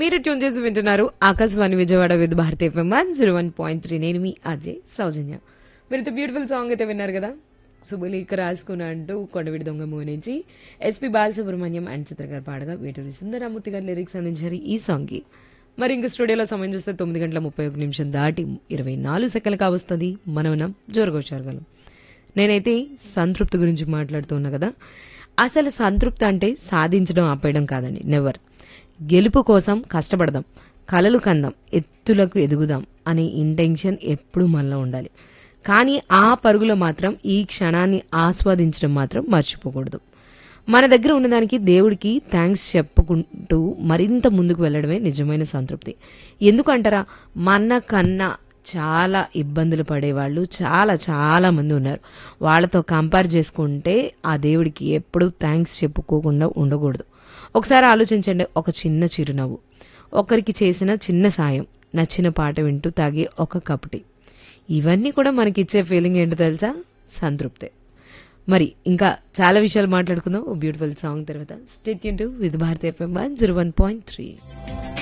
మీరు ట్యూన్ చేసి వింటున్నారు Akashvani Vijayawada with Bharati FM one zero one point three నేను మీ అజయ్ సౌజన్య మీరు ఇంత బ్యూటిఫుల్ సాంగ్ అయితే విన్నారు కదా శుభలేఖ రాసుకున్న అంటూ కొండవిడి దొంగ మూవీ నుంచి ఎస్పి బాలసుబ్రహ్మణ్యం అండ్ చిత్ర గారు పాడగా వేటూరి సుందరమూర్తి గారు లిరిక్స్ అందించారు ఈ సాంగ్కి మరి ఇంక స్టూడియోలో సమయం చూస్తే తొమ్మిది గంటల ముప్పై ఒక నిమిషం దాటి ఇరవై నాలుగు సెకండ్లు కావస్తుంది మనం మనం జోరుకొచ్చారు నేనైతే సంతృప్తి గురించి మాట్లాడుతున్నా కదా అసలు సంతృప్తి అంటే సాధించడం ఆపేయడం కాదండి నెవర్ గెలుపు కోసం కష్టపడదాం కలలు కందాం ఎత్తులకు ఎదుగుదాం అనే ఇంటెన్షన్ ఎప్పుడూ మనలో ఉండాలి కానీ ఆ పరుగులో మాత్రం ఈ క్షణాన్ని ఆస్వాదించడం మాత్రం మర్చిపోకూడదు మన దగ్గర ఉన్నదానికి దేవుడికి థ్యాంక్స్ చెప్పుకుంటూ మరింత ముందుకు వెళ్ళడమే నిజమైన సంతృప్తి ఎందుకంటారా మన కన్నా చాలా ఇబ్బందులు పడేవాళ్ళు చాలా చాలా మంది ఉన్నారు వాళ్ళతో కంపేర్ చేసుకుంటే ఆ దేవుడికి ఎప్పుడూ థ్యాంక్స్ చెప్పుకోకుండా ఉండకూడదు ఒకసారి ఆలోచించండి ఒక చిన్న చిరునవ్వు ఒకరికి చేసిన చిన్న సాయం నచ్చిన పాట వింటూ తాగే ఒక కప్టి ఇవన్నీ కూడా మనకిచ్చే ఫీలింగ్ ఏంటో తెలుసా సంతృప్తే మరి ఇంకా చాలా విషయాలు మాట్లాడుకుందాం ఓ బ్యూటిఫుల్ సాంగ్ తర్వాత stay with Bharati FM one zero one point three